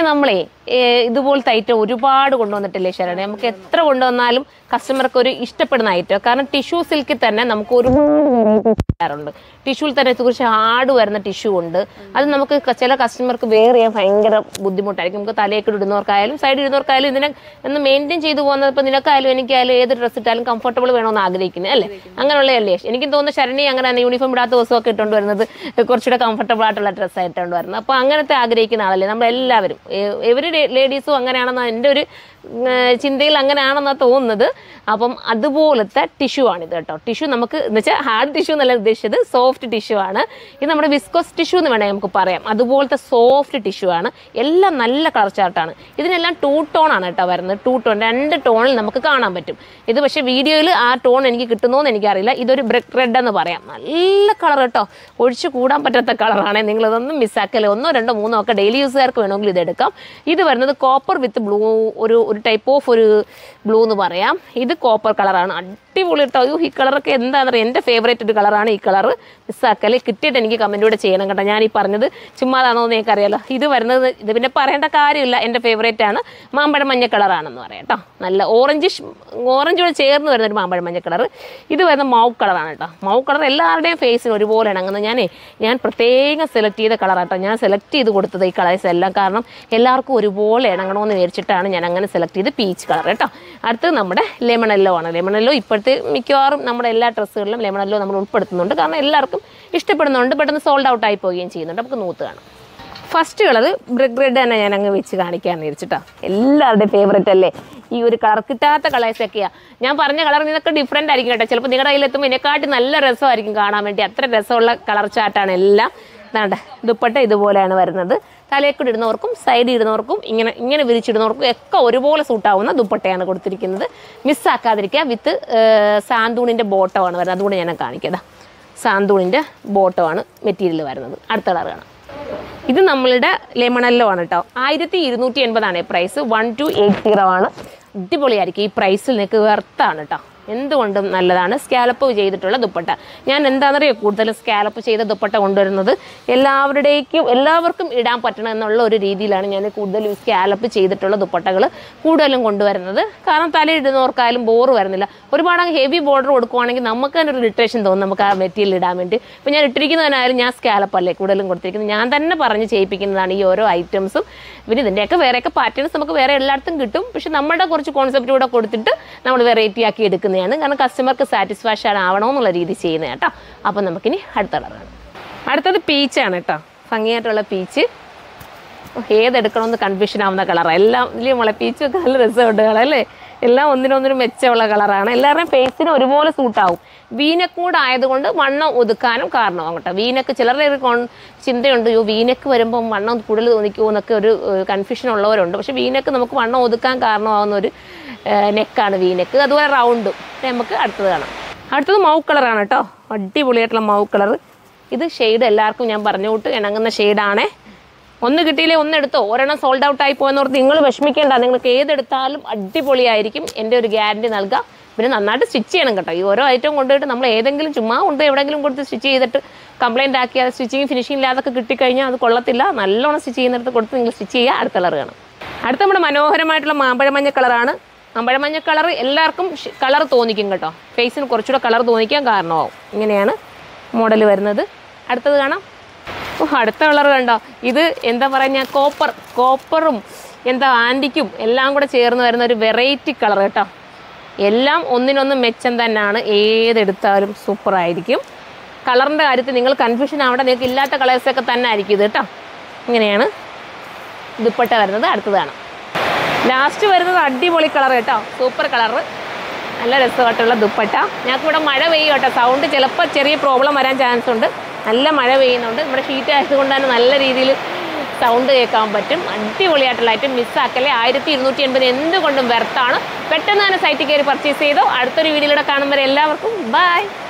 നമ്മളെ ഏ, ഇതുപോലത്തെ ഐറ്റം ഒരുപാട് കൊണ്ടുവന്നിട്ടില്ലേ ശരണ നമുക്ക് എത്ര കൊണ്ടുവന്നാലും കസ്റ്റമർക്ക് ഒരു ഇഷ്ടപ്പെടുന്ന ഐറ്റം കാരണം ടിഷ്യൂ സിൽക്കിൽ തന്നെ നമുക്ക് ഒരുപാട് ചെയ്യാറുണ്ട് ടിഷ്യൂവിൽ തന്നെ കുറച്ച് ഹാർഡ് വരുന്ന ടിഷ്യൂ ഉണ്ട് അത് നമുക്ക് ക- ചില കസ്റ്റമർക്ക് വെയർ ചെയ്യാൻ ഭയങ്കര ബുദ്ധിമുട്ടായിരിക്കും നമുക്ക് തലയൊക്കെ ഇടുന്നവർക്കായാലും സൈഡ് ഇടുന്നവർക്കായാലും ഇതിനെ ഒന്ന് മെയിൻറ്റെയിൻ ചെയ്തു പോകുന്നത് ഇപ്പം നിനക്കായാലും എനിക്കായാലും ഏത് ഡ്രസ്സ് ഇട്ടാലും കംഫർട്ടബിൾ വേണമെന്ന് ആഗ്രഹിക്കുന്നത് അല്ലേ അങ്ങനെയുള്ളതല്ലേ എനിക്കും തോന്നുന്നു ശരണി അങ്ങനെ തന്നെ യൂണിഫോം ഇടാത്ത ദിവസമൊക്കെ ഇട്ടുകൊണ്ട് വരുന്നത് കുറച്ചുകൂടെ കംഫർട്ടബിൾ ആയിട്ടുള്ള ഡ്രസ്സ് ആയിട്ടാണ് വരുന്നത് അപ്പോൾ അങ്ങനത്തെ ആഗ്രഹിക്കുന്ന ആളല്ലേ നമ്മളെല്ലാവരും എവരി ലേഡീസും അങ്ങനെയാണെന്ന് എൻ്റെ ഒരു ഉം, ചിന്തയിൽ അങ്ങനെയാണെന്നാണ് തോന്നുന്നത് അപ്പം അതുപോലത്തെ ടിഷ്യൂ ആണിത് കേട്ടോ ടിഷ്യൂ നമുക്ക് എന്ന് വെച്ചാൽ ഹാർഡ് ടിഷ്യൂ എന്നല്ല ഉദ്ദേശിച്ചത് സോഫ്റ്റ് ടിഷ്യൂ ആണ് ഇത് നമ്മുടെ വിസ്കോസ് ടിഷ്യൂ എന്ന് വേണമെങ്കിൽ നമുക്ക് പറയാം അതുപോലത്തെ സോഫ്റ്റ് ടിഷ്യൂ ആണ് എല്ലാം നല്ല കളർ ചാർട്ടാണ് ഇതിനെല്ലാം ടൂ ടോൺ ആണ് കേട്ടോ വരുന്നത് ടൂ ടോൺ രണ്ട് ടോണിൽ നമുക്ക് കാണാൻ പറ്റും ഇത് പക്ഷേ വീഡിയോയിൽ ആ ടോൺ എനിക്ക് കിട്ടുന്നോന്ന് എനിക്കറിയില്ല ഇതൊരു ബ്രിക്ക് റെഡ് എന്ന് പറയാം നല്ല കളർ കേട്ടോ ഒഴിച്ചു കൂടാൻ പറ്റാത്ത കളറാണ് നിങ്ങൾ ഇതൊന്നും മിസ്സാക്കല്ലേ ഒന്നോ രണ്ടോ മൂന്നോ ഒക്കെ ഡെയിലി യൂസുകാർക്ക് വേണമെങ്കിൽ ഇത് എടുക്കാം ഇത് വരുന്നത് കോപ്പർ വിത്ത് ബ്ലൂ ഒരു ഒരു ടൈപ്പ് ഓഫ് ഒരു ബ്ലൂ എന്ന് പറയാം ഇത് കോപ്പർ കളറാണ് അടിപൊളി കേട്ടോ അയ്യോ ഈ കളറൊക്കെ എന്താണെന്ന് അറിയാം എൻ്റെ ഫേവറേറ്റ് ഒരു കളറാണ് ഈ കളർ മിസ്സാക്കല്ലേ കിട്ടിയിട്ട് എനിക്ക് കമൻറ്റ് കൂടെ ചെയ്യണം കേട്ടോ ഞാൻ ഈ പറഞ്ഞത് ചുമ്മാതാണോ എന്ന് എനിക്കറിയാലോ ഇത് വരുന്നത് ഇത് പിന്നെ പറയേണ്ട കാര്യമില്ല എൻ്റെ ഫേവറേറ്റ് ആണ് മാമ്പഴം മഞ്ഞ കളറാണെന്ന് പറയാം കേട്ടോ നല്ല ഓറഞ്ചിഷ് ഓറഞ്ചോട് ചേർന്ന് വരുന്ന ഒരു മാമ്പഴം മഞ്ഞ കളർ ഇത് വരുന്ന മൗ കളറാണ് കേട്ടോ മൗ കളർ എല്ലാവരുടെയും ഫേസിന് ഒരുപോലെ ഇണങ്ങുന്നത് ഞാനേ ഞാൻ പ്രത്യേകം സെലക്ട് ചെയ്ത കളറാട്ടോ ഞാൻ സെലക്ട് ചെയ്ത് കൊടുത്തത് ഈ കളേഴ്സ് എല്ലാം കാരണം എല്ലാവർക്കും ഒരുപോലെ ഇണങ്ങണമെന്ന് വിചാരിച്ചിട്ടാണ് ഞാൻ അങ്ങനെ സെലക്ട് ചെയ്ത് പീച്ച് കളർ കേട്ടോ അടുത്തത് നമ്മുടെ ലെമൺ യെല്ലോ ആണ് ലെമൺ യെല്ലോ ഇപ്പോഴത്തെ മിക്കവാറും നമ്മുടെ എല്ലാ ഡ്രസ്സുകളിലും ലെമൺ യെല്ലോ നമ്മൾ ഉൾപ്പെടുത്തുന്നുണ്ട് കാരണം എല്ലാവർക്കും ഇഷ്ടപ്പെടുന്നുണ്ട് പെട്ടെന്ന് സോൾഡ് ഔട്ട് ആയി പോവുകയും ചെയ്യുന്നുണ്ട് നമുക്ക് നൂത്ത് കാണാം ഫസ്റ്റ് കളർ ബ്രിക്ക് റെഡ് തന്നെ ഞാൻ അങ്ങ് വെച്ച് കാണിക്കാന്ന് വിചാരിച്ചിട്ടാ എല്ലാവരുടെയും ഫേവറേറ്റ് അല്ലേ ഈ ഒരു കളർ കിട്ടാത്ത കളേഴ്സ് ഒക്കെയാ ഞാൻ പറഞ്ഞ കളർ നിന്നൊക്കെ ഡിഫറെന്റ് ആയിരിക്കും കേട്ടോ ചിലപ്പോൾ നിങ്ങളുടെ കയ്യിലെത്തുമ്പോൾ ഇതിനെക്കാട്ടി നല്ല രസമായിരിക്കും കാണാൻ വേണ്ടി അത്ര രസമുള്ള കളർ ചാട്ടാണ് എല്ലാം ഇതാണ്ട് ദുപ്പട്ട ഇതുപോലെയാണ് വരുന്നത് തലയെക്കൂടി ഇടുന്നവർക്കും സൈഡിൽ ഇടുന്നവർക്കും ഇങ്ങനെ ഇങ്ങനെ വിരിച്ചിടുന്നവർക്കും ഒക്കെ ഒരുപോലെ സൂട്ടാവുന്ന ദുപ്പട്ടയാണ് കൊടുത്തിരിക്കുന്നത് മിസ്സാക്കാതിരിക്കുക വിത്ത് സാന്തൂണിൻ്റെ ബോട്ടമാണ് വരുന്നത് അതുകൊണ്ട് ഞാൻ കാണിക്കാം സാന്തൂണിൻ്റെ ബോട്ടമാണ് മെറ്റീരിയൽ വരുന്നത് അടുത്ത കളർ കാണാം ഇത് നമ്മളുടെ ലെമണല്ലോ ആണ് കേട്ടോ ആയിരത്തി ഇരുന്നൂറ്റി എൺപതാണ് price one two eight zero ആണ് അടിപൊളിയായിരിക്കും ഈ പ്രൈസിൽ നിങ്ങൾക്ക് വെർത്താണ് കേട്ടോ എന്തുകൊണ്ടും നല്ലതാണ് സ്കാലപ്പ് ചെയ്തിട്ടുള്ള ദുപ്പട്ട ഞാൻ എന്താണെന്നറിയോ കൂടുതലും സ്കാലപ്പ് ചെയ്ത ദുപ്പട്ട കൊണ്ടുവരുന്നത് എല്ലാവരുടേക്കും എല്ലാവർക്കും ഇടാൻ പറ്റണം എന്നുള്ള ഒരു രീതിയിലാണ് ഞാൻ കൂടുതലും സ്കാലപ്പ് ചെയ്തിട്ടുള്ള ദുപ്പട്ടകൾ കൂടുതലും കൊണ്ടുവരുന്നത് കാരണം തലയിടുന്നവർക്കായാലും ബോർ വരുന്നില്ല ഒരുപാട് അങ്ങ് ഹെവി ബോർഡർ കൊടുക്കുവാണെങ്കിൽ നമുക്ക് തന്നെ ഒരു ഇറിറ്റേഷൻ തോന്നും നമുക്ക് ആ മെറ്റീരിയൽ ഇടാൻ വേണ്ടി ഇപ്പം ഞാൻ ഇട്ടിരിക്കുന്നതിനായാലും ഞാൻ സ്കാലപ്പ് അല്ലേ കൂടുതലും കൊടുത്തിരിക്കുന്നത് ഞാൻ തന്നെ പറഞ്ഞ് ചെയ്യിപ്പിക്കുന്നതാണ് ഈ ഓരോ ഐറ്റംസും പിന്നെ ഇതിൻ്റെയൊക്കെ വേറെയൊക്കെ പാറ്റേൺസ് നമുക്ക് വേറെ എല്ലായിടത്തും കിട്ടും പക്ഷെ നമ്മുടെ കുറച്ച് കോൺസെപ്റ്റ് കൂടെ കൊടുത്തിട്ട് നമ്മൾ വെറൈറ്റി ആക്കി എടുക്കുന്നതാണ് കാരണം കസ്റ്റമർക്ക് സാറ്റിസ്ഫാക്ഷൻ ആവണമെന്നുള്ള രീതി ചെയ്യുന്നത് കേട്ടോ അപ്പം നമുക്കിനി അടുത്ത കളറാണ് അടുത്തത് പീച്ചാണ് കേട്ടോ ഭംഗിയായിട്ടുള്ള പീച്ച് ഏതെടുക്കണമെന്ന് കൺഫ്യൂഷൻ ആവുന്ന കളറാണ് എല്ലാം ഇല്ലേ മോളെ പീച്ചൊക്കെ നല്ല രസമുണ്ട് കളർ അല്ലേ എല്ലാം ഒന്നിനൊന്നിനും മെച്ചമുള്ള കളറാണ് എല്ലാവരുടെയും ഫേസിന് ഒരുപോലെ സൂട്ടാവും വീനക്കൂടെ ആയതുകൊണ്ട് വണ്ണം ഒതുക്കാനും കാരണമാകും കേട്ടോ വീനക്ക് ചിലരുടെ ഒരു കോൺ ചിന്തയുണ്ട് യോ വീനക്ക് വരുമ്പം വണ്ണം കൂടുതൽ തോന്നിക്കുമോ എന്നൊക്കെ ഒരു കൺഫ്യൂഷൻ ഉള്ളവരുണ്ട് പക്ഷേ വീനക്ക് നമുക്ക് വണ്ണം ഒതുക്കാൻ കാരണമാകുന്ന ഒരു നെക്കാണ് വീനക്ക് അതുപോലെ റൗണ്ടും നമുക്ക് അടുത്തത് കാണാം അടുത്തത് മൗ കളറാണ് കേട്ടോ അടിപൊളിയായിട്ടുള്ള മൗ കളർ ഇത് ഷെയ്ഡ് എല്ലാവർക്കും ഞാൻ പറഞ്ഞു വിട്ട് ഇണങ്ങുന്ന ഷെയ്ഡാണേ ഒന്ന് കിട്ടിയില്ലേ ഒന്ന് എടുത്തോ ഒരെണ്ണം സോൾഡ് ഔട്ട് ആയി പോയെന്നോർത്ത് നിങ്ങൾ വിഷമിക്കേണ്ട നിങ്ങൾക്ക് ഏതെടുത്താലും അടിപൊളിയായിരിക്കും എൻ്റെ ഒരു ഗ്യാരണ്ടി നൽകാം പിന്നെ നന്നായിട്ട് സ്റ്റിച്ച് ചെയ്യണം കേട്ടോ ഈ ഓരോ ഐറ്റം കൊണ്ടുപോയിട്ട് നമ്മൾ ഏതെങ്കിലും ചുമ്മാ കൊണ്ട് എവിടെയെങ്കിലും കൊടുത്ത് സ്റ്റിച്ച് ചെയ്തിട്ട് കംപ്ലൈൻറ്റ് ആക്കി അത് സ്റ്റിച്ചിങ് ഫിനിഷിംഗ് ഇല്ലാതൊക്കെ കിട്ടിക്കഴിഞ്ഞാൽ അത് കൊള്ളത്തില്ല നല്ലോണം സ്റ്റിച്ച് ചെയ്യുന്നിടത്ത് കൊടുത്ത് നിങ്ങൾ സ്റ്റിച്ച് ചെയ്യുക അടുത്ത കളർ കാണാം അടുത്ത നമ്മുടെ മനോഹരമായിട്ടുള്ള മാമ്പഴമഞ്ഞ കളറാണ് മാമ്പഴമഞ്ഞ കളർ എല്ലാവർക്കും കളർ തോന്നിക്കും കേട്ടോ ഫേസിന് കുറച്ചുകൂടെ കളർ തോന്നിക്കാൻ കാരണമാവും ഇങ്ങനെയാണ് മോഡൽ വരുന്നത് അടുത്തത് കാണാം ഓ അടുത്ത കളർ കണ്ടോ ഇത് എന്താ പറയുക കോപ്പർ കോപ്പറും എന്താ ആൻറ്റിക്കും എല്ലാം കൂടെ ചേർന്ന് വരുന്ന ഒരു വെറൈറ്റി കളർ കേട്ടോ എല്ലാം ഒന്നിനൊന്ന് മെച്ചം തന്നെയാണ് ഏതെടുത്താലും സൂപ്പറായിരിക്കും കളറിൻ്റെ കാര്യത്തിൽ നിങ്ങൾ കൺഫ്യൂഷൻ ആവണ്ട നിങ്ങൾക്ക് ഇല്ലാത്ത കളേഴ്സൊക്കെ തന്നെ ആയിരിക്കും ഇത് കേട്ടോ ഇങ്ങനെയാണ് ദുപ്പട്ട വരുന്നത് അടുത്തതാണ് ലാസ്റ്റ് വരുന്നത് അടിപൊളി കളർ കേട്ടോ സൂപ്പർ കളറ് നല്ല രസമായിട്ടുള്ള ദുപ്പട്ട ഞങ്ങൾക്ക് ഇവിടെ മഴ പെയ്യും കേട്ടോ സൗണ്ട് ചിലപ്പോൾ ചെറിയ പ്രോബ്ലം വരാൻ ചാൻസ് ഉണ്ട് നല്ല മഴ പെയ്യുന്നുണ്ട് നമ്മുടെ ഷീറ്റ് ആയതുകൊണ്ട് തന്നെ നല്ല രീതിയിൽ സൗണ്ട് കേൾക്കാൻ പറ്റും അടിപൊളിയായിട്ടുള്ള ഐറ്റം മിസ്സാക്കല്ലേ ആയിരത്തി ഇരുന്നൂറ്റി എൺപത് എന്തുകൊണ്ടും വെർത്താണ് പെട്ടെന്ന് തന്നെ സൈറ്റിൽ കയറി പർച്ചേസ് ചെയ്തോ അടുത്തൊരു വീഡിയോയിലൂടെ കാണുമ്പോൾ എല്ലാവർക്കും ബൈ